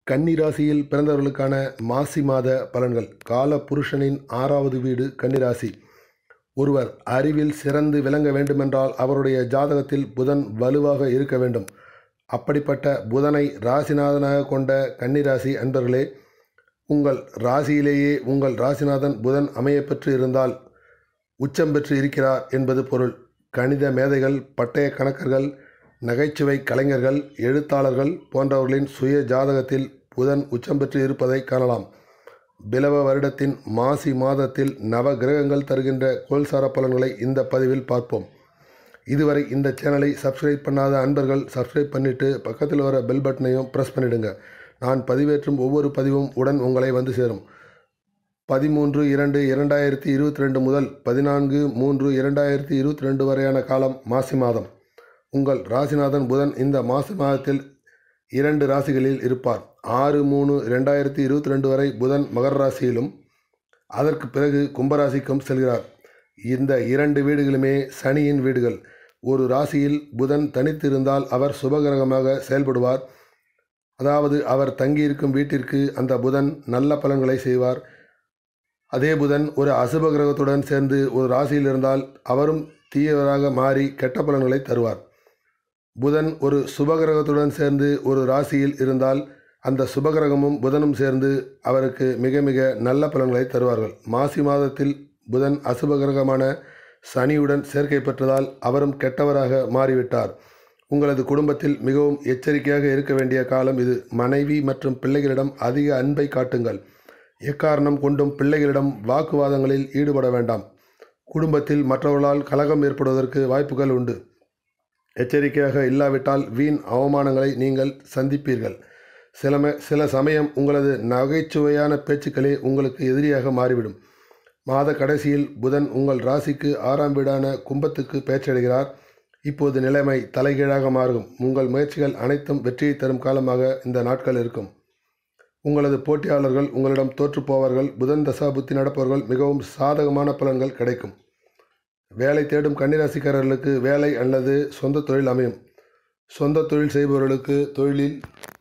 கன்னிராசியில் பிறந்தவர்களுக்கான மாசி மாத பலன்கள் கால புருஷனின் ஆறாவது வீடு கன்னிராசி ஒருவர் அறிவில் சிறந்து விளங்க வேண்டுமென்றால் அவருடைய ஜாதகத்தில் புதன் வலுவாக இருக்க வேண்டும் அப்படிப்பட்ட புதனை ராசிநாதனாக கொண்ட கன்னிராசி அன்பர்களே உங்கள் ராசியிலேயே உங்கள் ராசிநாதன் புதன் அமையப்பெற்று இருந்தால் உச்சம் பெற்று இருக்கிறார் என்பது பொருள் கணித மேதைகள் பட்டய கணக்கர்கள் நகைச்சுவை கலைஞர்கள் எழுத்தாளர்கள் போன்றவர்களின் சுய ஜாதகத்தில் புதன் உச்சம் பெற்று இருப்பதை காணலாம் பிலவ வருடத்தின் மாசி மாதத்தில் நவ கிரகங்கள் தருகின்ற கோல்சார பலன்களை இந்த பதிவில் பார்ப்போம் இதுவரை இந்த சேனலை சப்ஸ்கிரைப் பண்ணாத அன்பர்கள் சப்ஸ்கிரைப் பண்ணிவிட்டு பக்கத்தில் வர பெல் பட்டனையும் ப்ரெஸ் பண்ணிவிடுங்க நான் பதிவேற்றும் ஒவ்வொரு பதிவும் உடன் உங்களை வந்து சேரும் பதிமூன்று இரண்டு இரண்டாயிரத்தி இருபத்தி ரெண்டு முதல் பதினான்கு மூன்று இரண்டாயிரத்தி இருபத்தி ரெண்டு வரையான காலம் மாசி மாதம் உங்கள் ராசிநாதன் புதன் இந்த மாசி மாதத்தில் இரண்டு ராசிகளில் இருப்பார் ஆறு மூணு ரெண்டாயிரத்தி இருபத்தி ரெண்டு வரை புதன் மகர ராசியிலும் அதற்கு பிறகு கும்பராசிக்கும் செல்கிறார் இந்த இரண்டு வீடுகளுமே சனியின் வீடுகள் ஒரு ராசியில் புதன் தனித்திருந்தால் அவர் சுபகிரகமாக செயல்படுவார் அதாவது அவர் தங்கியிருக்கும் வீட்டிற்கு அந்த புதன் நல்ல பலன்களை செய்வார் அதே புதன் ஒரு அசுப கிரகத்துடன் சேர்ந்து ஒரு ராசியில் இருந்தால் அவரும் தீயவராக மாறி கெட்ட பலன்களை தருவார் புதன் ஒரு சுபகிரகத்துடன் சேர்ந்து ஒரு ராசியில் இருந்தால் அந்த சுபகிரகமும் புதனும் சேர்ந்து அவருக்கு மிக மிக நல்ல பலன்களை தருவார்கள் மாசி மாதத்தில் புதன் அசுபகிரகமான சனியுடன் சேர்க்கை பெற்றதால் அவரும் கெட்டவராக மாறிவிட்டார் உங்களது குடும்பத்தில் மிகவும் எச்சரிக்கையாக இருக்க வேண்டிய காலம் இது மனைவி மற்றும் பிள்ளைகளிடம் அதிக அன்பை காட்டுங்கள் எக்காரணம் கொண்டும் பிள்ளைகளிடம் வாக்குவாதங்களில் ஈடுபட வேண்டாம் குடும்பத்தில் மற்றவர்களால் கலகம் ஏற்படுவதற்கு வாய்ப்புகள் உண்டு எச்சரிக்கையாக இல்லாவிட்டால் வீண் அவமானங்களை நீங்கள் சந்திப்பீர்கள் சில சில சமயம் உங்களது நகைச்சுவையான பேச்சுக்களே உங்களுக்கு எதிரியாக மாறிவிடும் மாத கடைசியில் புதன் உங்கள் ராசிக்கு ஆறாம் வீடான கும்பத்துக்கு பேச்சடைகிறார் இப்போது நிலைமை தலைகீழாக மாறும் உங்கள் முயற்சிகள் அனைத்தும் வெற்றியை தரும் காலமாக இந்த நாட்கள் இருக்கும் உங்களது போட்டியாளர்கள் உங்களிடம் தோற்றுப்போவார்கள் புதன் தசா புத்தி நடப்பவர்கள் மிகவும் சாதகமான பலன்கள் கிடைக்கும் வேலை தேடும் கன்னிராசிக்காரர்களுக்கு வேலை அல்லது சொந்த தொழில் அமையும் சொந்த தொழில் செய்பவர்களுக்கு தொழிலில்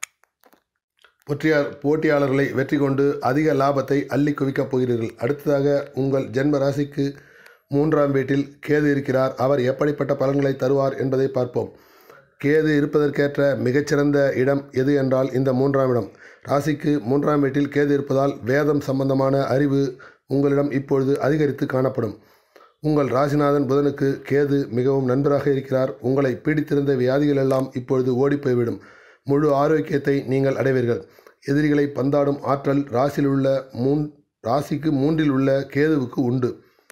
போட்டியார் போட்டியாளர்களை வெற்றி கொண்டு அதிக லாபத்தை அள்ளி குவிக்கப் போகிறீர்கள் அடுத்ததாக உங்கள் ஜென்ம ராசிக்கு மூன்றாம் வீட்டில் கேது இருக்கிறார் அவர் எப்படிப்பட்ட பலன்களை தருவார் என்பதை பார்ப்போம் கேது இருப்பதற்கேற்ற மிகச்சிறந்த இடம் எது என்றால் இந்த மூன்றாம் இடம் ராசிக்கு மூன்றாம் வீட்டில் கேது இருப்பதால் வேதம் சம்பந்தமான அறிவு உங்களிடம் இப்பொழுது அதிகரித்து காணப்படும் உங்கள் ராசிநாதன் புதனுக்கு கேது மிகவும் நண்பராக இருக்கிறார் உங்களை பீடித்திருந்த வியாதிகள் எல்லாம் இப்பொழுது ஓடி போய்விடும் முழு ஆரோக்கியத்தை நீங்கள் அடைவீர்கள் எதிரிகளை பந்தாடும் ஆற்றல் ராசியில் உள்ள மூன் ராசிக்கு மூன்றில் உள்ள கேதுவுக்கு உண்டு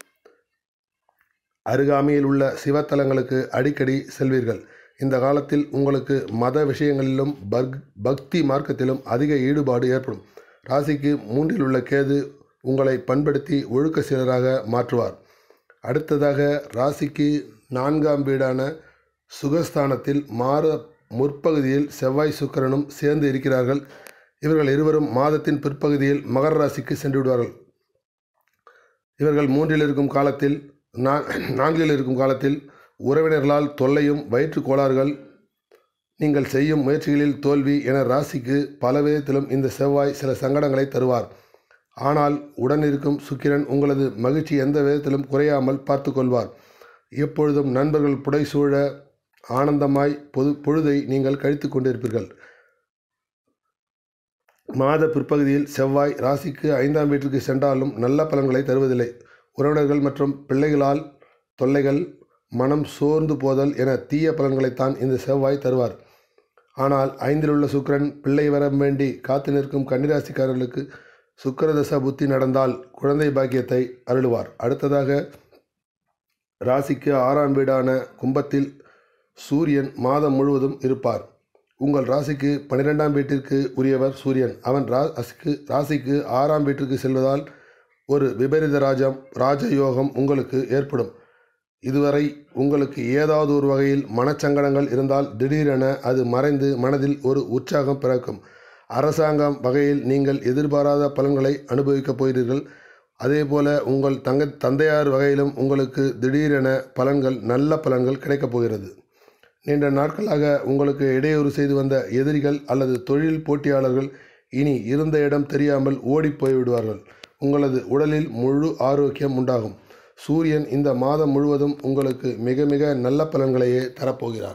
அருகாமையில் உள்ள சிவத்தலங்களுக்கு அடிக்கடி செல்வீர்கள் இந்த காலத்தில் உங்களுக்கு மத விஷயங்களிலும் பக் பக்தி மார்க்கத்திலும் அதிக ஈடுபாடு ஏற்படும் ராசிக்கு மூன்றில் உள்ள கேது உங்களை பண்படுத்தி ஒழுக்க சீலராக மாற்றுவார் அடுத்ததாக ராசிக்கு நான்காம் வீடான சுகஸ்தானத்தில் மாற முற்பகுதியில் செவ்வாய் சுக்கரனும் சேர்ந்து இருக்கிறார்கள் இவர்கள் இருவரும் மாதத்தின் பிற்பகுதியில் மகர ராசிக்கு சென்று விடுவார்கள் இவர்கள் மூன்றில் இருக்கும் காலத்தில் நான்கில் இருக்கும் காலத்தில் உறவினர்களால் தொல்லையும் வயிற்று கோளாறுகள் நீங்கள் செய்யும் முயற்சிகளில் தோல்வி என ராசிக்கு பல விதத்திலும் இந்த செவ்வாய் சில சங்கடங்களை தருவார் ஆனால் உடன் இருக்கும் சுக்கிரன் உங்களது மகிழ்ச்சி எந்த விதத்திலும் குறையாமல் பார்த்து கொள்வார் எப்பொழுதும் நண்பர்கள் புடைசூழ ஆனந்தமாய் பொது பொழுதை நீங்கள் கழித்து கொண்டிருப்பீர்கள் மாத பிற்பகுதியில் செவ்வாய் ராசிக்கு ஐந்தாம் வீட்டிற்கு சென்றாலும் நல்ல பலன்களை தருவதில்லை உறவினர்கள் மற்றும் பிள்ளைகளால் தொல்லைகள் மனம் சோர்ந்து போதல் என தீய பலன்களைத்தான் இந்த செவ்வாய் தருவார் ஆனால் ஐந்தில் உள்ள சுக்கரன் பிள்ளை வர வேண்டி காத்து நிற்கும் கன்னிராசிக்காரர்களுக்கு சுக்கரதச புத்தி நடந்தால் குழந்தை பாக்கியத்தை அருளுவார் அடுத்ததாக ராசிக்கு ஆறாம் வீடான கும்பத்தில் சூரியன் மாதம் முழுவதும் இருப்பார் உங்கள் ராசிக்கு பன்னிரெண்டாம் வீட்டிற்கு உரியவர் சூரியன் அவன் ராசிக்கு ராசிக்கு ஆறாம் வீட்டிற்கு செல்வதால் ஒரு விபரீத ராஜம் ராஜயோகம் உங்களுக்கு ஏற்படும் இதுவரை உங்களுக்கு ஏதாவது ஒரு வகையில் மனச்சங்கடங்கள் இருந்தால் திடீரென அது மறைந்து மனதில் ஒரு உற்சாகம் பிறக்கும் அரசாங்கம் வகையில் நீங்கள் எதிர்பாராத பலன்களை அனுபவிக்கப் போகிறீர்கள் அதேபோல உங்கள் தங்க தந்தையார் வகையிலும் உங்களுக்கு திடீரென பலன்கள் நல்ல பலன்கள் கிடைக்கப் போகிறது நீண்ட நாட்களாக உங்களுக்கு இடையூறு செய்து வந்த எதிரிகள் அல்லது தொழில் போட்டியாளர்கள் இனி இருந்த இடம் தெரியாமல் ஓடிப் போய் விடுவார்கள் உங்களது உடலில் முழு ஆரோக்கியம் உண்டாகும் சூரியன் இந்த மாதம் முழுவதும் உங்களுக்கு மிக மிக நல்ல பலன்களையே தரப்போகிறார்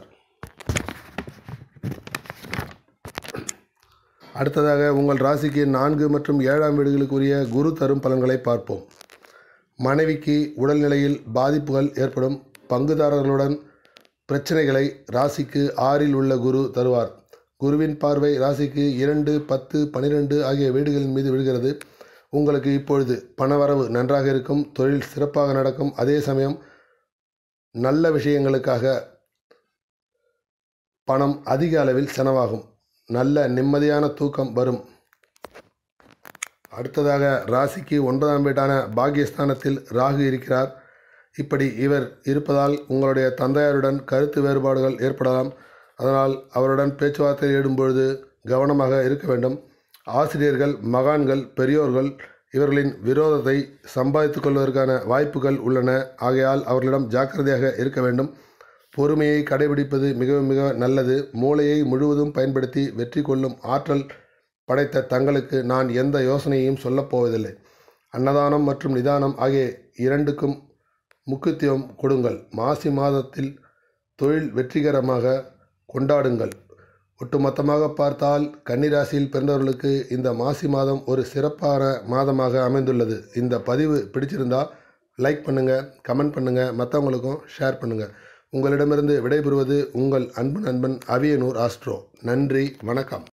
அடுத்ததாக உங்கள் ராசிக்கு நான்கு மற்றும் ஏழாம் வீடுகளுக்குரிய குரு தரும் பலன்களை பார்ப்போம் மனைவிக்கு உடல்நிலையில் பாதிப்புகள் ஏற்படும் பங்குதாரர்களுடன் பிரச்சனைகளை ராசிக்கு ஆறில் உள்ள குரு தருவார் குருவின் பார்வை ராசிக்கு இரண்டு பத்து பனிரெண்டு ஆகிய வீடுகளின் மீது விழுகிறது உங்களுக்கு இப்பொழுது பணவரவு நன்றாக இருக்கும் தொழில் சிறப்பாக நடக்கும் அதே சமயம் நல்ல விஷயங்களுக்காக பணம் அதிக அளவில் செலவாகும் நல்ல நிம்மதியான தூக்கம் வரும் அடுத்ததாக ராசிக்கு ஒன்பதாம் வீட்டான பாகியஸ்தானத்தில் ராகு இருக்கிறார் இப்படி இவர் இருப்பதால் உங்களுடைய தந்தையாருடன் கருத்து வேறுபாடுகள் ஏற்படலாம் அதனால் அவருடன் பேச்சுவார்த்தை ஈடும்பொழுது கவனமாக இருக்க வேண்டும் ஆசிரியர்கள் மகான்கள் பெரியோர்கள் இவர்களின் விரோதத்தை சம்பாதித்துக் கொள்வதற்கான வாய்ப்புகள் உள்ளன ஆகையால் அவர்களிடம் ஜாக்கிரதையாக இருக்க வேண்டும் பொறுமையை கடைபிடிப்பது மிக மிக நல்லது மூளையை முழுவதும் பயன்படுத்தி வெற்றி கொள்ளும் ஆற்றல் படைத்த தங்களுக்கு நான் எந்த யோசனையையும் சொல்லப் போவதில்லை அன்னதானம் மற்றும் நிதானம் ஆகிய இரண்டுக்கும் முக்கியத்துவம் கொடுங்கள் மாசி மாதத்தில் தொழில் வெற்றிகரமாக கொண்டாடுங்கள் ஒட்டுமொத்தமாக பார்த்தால் கன்னிராசியில் பிறந்தவர்களுக்கு இந்த மாசி மாதம் ஒரு சிறப்பான மாதமாக அமைந்துள்ளது இந்த பதிவு பிடிச்சிருந்தா லைக் பண்ணுங்கள் கமெண்ட் பண்ணுங்கள் மற்றவங்களுக்கும் ஷேர் பண்ணுங்கள் உங்களிடமிருந்து விடைபெறுவது உங்கள் அன்பு நண்பன் அவியனூர் ஆஸ்ட்ரோ நன்றி வணக்கம்